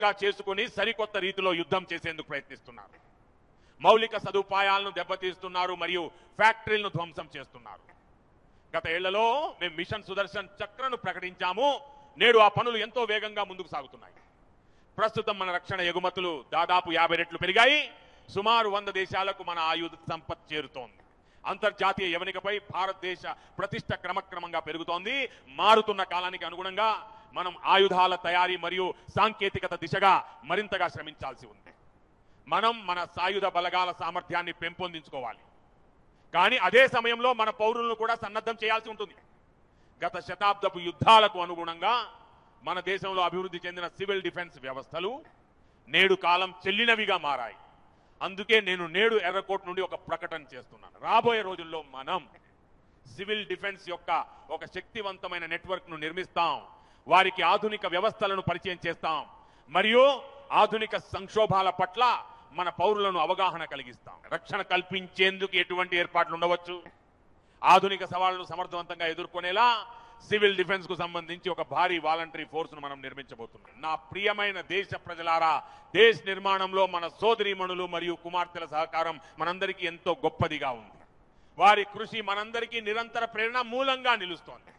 చేసుకుని సరికొత్త రీతిలో యుద్ధం చేసేందుకు ప్రయత్నిస్తున్నారు మౌలిక సదుపాయాలను దెబ్బతీస్తున్నారు మరియు ఫ్యాక్టరీలను ధ్వంసం చేస్తున్నారు గత ఏళ్లలో మేము మిషన్ సుదర్శన్ చక్రను ప్రకటించాము నేడు ఆ పనులు ఎంతో వేగంగా ముందుకు సాగుతున్నాయి ప్రస్తుతం మన రక్షణ ఎగుమతులు దాదాపు యాభై రెట్లు పెరిగాయి సుమారు వంద దేశాలకు మన ఆయుధ సంపత్ చేరుతోంది అంతర్జాతీయ యవనికపై భారతదేశ ప్రతిష్ట క్రమక్రమంగా పెరుగుతోంది మారుతున్న కాలానికి అనుగుణంగా మనం ఆయుధాల తయారీ మరియు సాంకేతికత దిశగా మరింతగా శ్రమించాల్సి ఉంది మనం మన సాయుధ బలగాల సామర్థ్యాన్ని పెంపొందించుకోవాలి కానీ అదే సమయంలో మన పౌరులను కూడా సన్నద్ధం చేయాల్సి ఉంటుంది గత శతాబ్దపు యుద్ధాలకు అనుగుణంగా మన దేశంలో అభివృద్ధి చెందిన సివిల్ డిఫెన్స్ వ్యవస్థలు నేడు కాలం చెల్లినవిగా మారాయి అందుకే నేను నేడు ఎర్రకోట్ నుండి ఒక ప్రకటన చేస్తున్నాను రాబోయే రోజుల్లో మనం సివిల్ డిఫెన్స్ యొక్క ఒక శక్తివంతమైన నెట్వర్క్ ను నిర్మిస్తాం వారికి ఆధునిక వ్యవస్థలను పరిచయం చేస్తాం మరియు ఆధునిక సంక్షోభాల పట్ల మన పౌరులను అవగాహన కలిగిస్తాం రక్షణ కల్పించేందుకు ఎటువంటి ఏర్పాట్లు ఉండవచ్చు ఆధునిక సవాళ్లను సమర్థవంతంగా ఎదుర్కొనేలా సివిల్ డిఫెన్స్ కు సంబంధించి ఒక భారీ వాలంటరీ ఫోర్స్ ను మనం నిర్మించబోతున్నాం నా ప్రియమైన దేశ ప్రజలారా దేశ నిర్మాణంలో మన సోదరీమణులు మరియు కుమార్తెల సహకారం మనందరికీ ఎంతో గొప్పదిగా ఉంది వారి కృషి మనందరికీ నిరంతర ప్రేరణ మూలంగా నిలుస్తోంది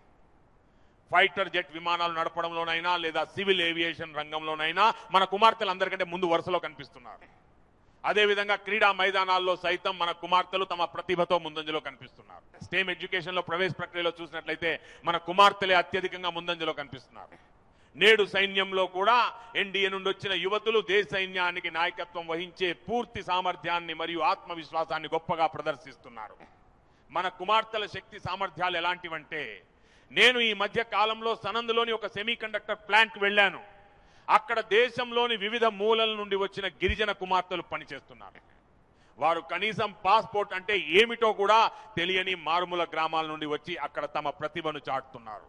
ఫైటర్ జెట్ విమానాలు నడపడంలోనైనా లేదా సివిల్ ఏవియేషన్ రంగంలోనైనా మన కుమార్తెలు అందరికంటే ముందు వరుసలో కనిపిస్తున్నారు అదేవిధంగా క్రీడా మైదానాల్లో సైతం మన కుమార్తెలు తమ ప్రతిభతో ముందంజలో కనిపిస్తున్నారు స్టేమ్ ఎడ్యుకేషన్ లో ప్రవేశ ప్రక్రియలో చూసినట్లయితే మన కుమార్తెలే అత్యధికంగా ముందంజలో కనిపిస్తున్నారు నేడు సైన్యంలో కూడా ఎన్డీఏ నుండి వచ్చిన యువతులు దేశ సైన్యానికి నాయకత్వం వహించే పూర్తి సామర్థ్యాన్ని మరియు ఆత్మవిశ్వాసాన్ని గొప్పగా ప్రదర్శిస్తున్నారు మన కుమార్తెల శక్తి సామర్థ్యాలు ఎలాంటివంటే నేను ఈ మధ్య కాలంలో సనందులోని ఒక సెమీ కండక్టర్ ప్లాంట్ వెళ్ళాను అక్కడ దేశంలోని వివిధ మూలల నుండి వచ్చిన గిరిజన కుమార్తెలు పనిచేస్తున్నారు వారు కనీసం పాస్పోర్ట్ అంటే ఏమిటో కూడా తెలియని మారుమూల గ్రామాల నుండి వచ్చి అక్కడ తమ ప్రతిభను చాటుతున్నారు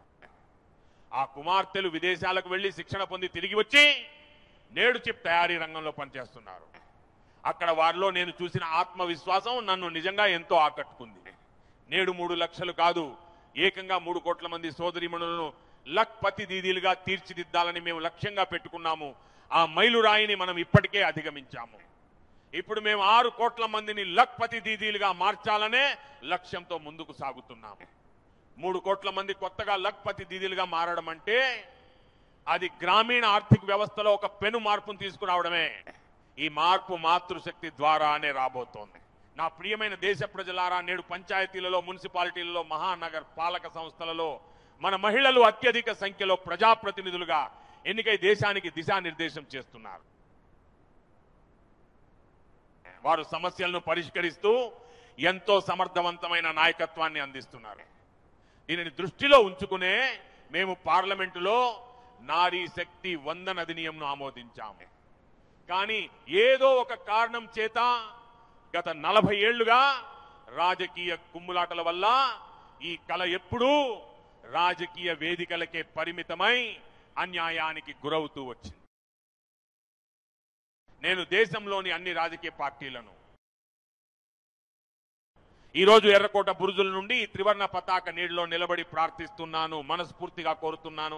ఆ కుమార్తెలు విదేశాలకు వెళ్లి శిక్షణ పొంది తిరిగి వచ్చి నేడు చిప్ తయారీ రంగంలో పనిచేస్తున్నారు అక్కడ వారిలో నేను చూసిన ఆత్మవిశ్వాసం నన్ను నిజంగా ఎంతో ఆకట్టుకుంది నేడు మూడు లక్షలు కాదు ఏకంగా మూడు కోట్ల మంది సోదరిమణులను లక్పతి దీదీలుగా తీర్చిదిద్దాలని మేము లక్ష్యంగా పెట్టుకున్నాము ఆ మైలురాయిని మనం ఇప్పటికే అధిగమించాము ఇప్పుడు మేము ఆరు కోట్ల మందిని లక్పతి దీదీలుగా మార్చాలనే లక్ష్యంతో ముందుకు సాగుతున్నాము మూడు కోట్ల మంది కొత్తగా లక్పతి దీదీలుగా మారడం అంటే అది గ్రామీణ ఆర్థిక వ్యవస్థలో ఒక పెను మార్పును తీసుకురావడమే ఈ మార్పు మాతృశక్తి ద్వారానే రాబోతోంది నా ప్రియమైన దేశ ప్రజలారా నేడు పంచాయతీలలో మున్సిపాలిటీలలో మహానగర్ పాలక సంస్థలలో మన మహిళలు అత్యధిక సంఖ్యలో ప్రజాప్రతినిధులుగా ఎన్నికై దేశానికి దిశానిర్దేశం చేస్తున్నారు వారు సమస్యలను పరిష్కరిస్తూ ఎంతో సమర్థవంతమైన నాయకత్వాన్ని అందిస్తున్నారు దీనిని దృష్టిలో ఉంచుకునే మేము పార్లమెంటులో నారీ శక్తి వందన అధినియంను ఆమోదించాము కానీ ఏదో ఒక కారణం చేత గత నలభై ఏళ్లుగా రాజకీయ కుమ్ములాటల వల్ల ఈ కళ ఎప్పుడూ రాజకీయ వేదికలకే పరిమితమై అన్యాయానికి గురవుతూ వచ్చింది నేను దేశంలోని అన్ని రాజకీయ పార్టీలను ఈ రోజు ఎర్రకోట బురుజుల నుండి ఈ త్రివర్ణ పతాక నీటిలో నిలబడి ప్రార్థిస్తున్నాను మనస్ఫూర్తిగా కోరుతున్నాను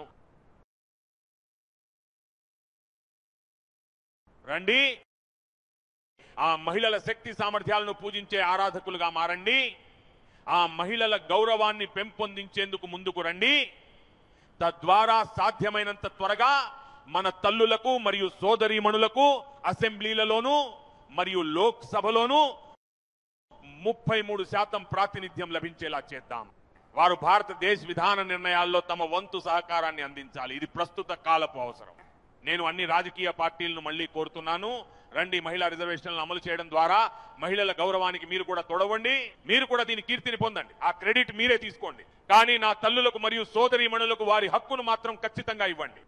రండి ఆ మహిళల శక్తి సామర్థ్యాలను పూజించే ఆరాధకులుగా మారండి ఆ మహిళల గౌరవాన్ని పెంపొందించేందుకు ముందుకు రండి తద్వారా సాధ్యమైనంత త్వరగా మన తల్లులకు మరియు సోదరీమణులకు అసెంబ్లీలలోనూ మరియు లోక్సభలోనూ ముప్పై మూడు శాతం ప్రాతినిధ్యం లభించేలా చేద్దాం వారు భారతదేశ విధాన నిర్ణయాల్లో తమ వంతు సహకారాన్ని అందించాలి ఇది ప్రస్తుత కాలపు అవసరం నేను అన్ని రాజకీయ పార్టీలను మళ్ళీ కోరుతున్నాను రండి మహిళా రిజర్వేషన్లను అమలు చేయడం ద్వారా మహిళల గౌరవానికి మీరు కూడా తొడవండి మీరు కూడా దీని కీర్తిని పొందండి ఆ క్రెడిట్ మీరే తీసుకోండి కానీ నా తల్లులకు మరియు సోదరీమణులకు వారి హక్కును మాత్రం ఖచ్చితంగా ఇవ్వండి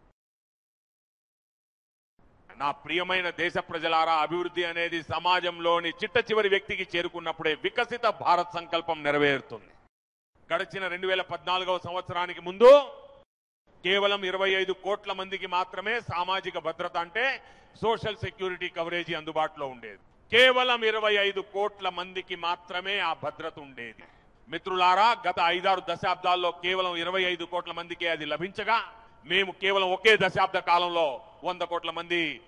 నా ప్రియమైన దేశ ప్రజలారా అభివృద్ధి అనేది సమాజంలోని చిట్ట చివరి వ్యక్తికి చేరుకున్నప్పుడే వికసిత భారత్ సంకల్పం నెరవేరుతుంది గడిచిన రెండు వేల పద్నాలుగవ సంవత్సరానికి ముందు కేవలం ఇరవై ఐదు కోట్ల మందికి మాత్రమే సామాజిక భద్రత అంటే సోషల్ సెక్యూరిటీ కవరేజీ అందుబాటులో ఉండేది కేవలం ఇరవై ఐదు కోట్ల మందికి మాత్రమే ఆ భద్రత ఉండేది మిత్రులారా గత ఐదారు దశాబ్దాల్లో కేవలం ఇరవై ఐదు కోట్ల మందికే అది లభించగా మేము కేవలం ఒకే దశాబ్ద కాలంలో వంద కోట్ల మంది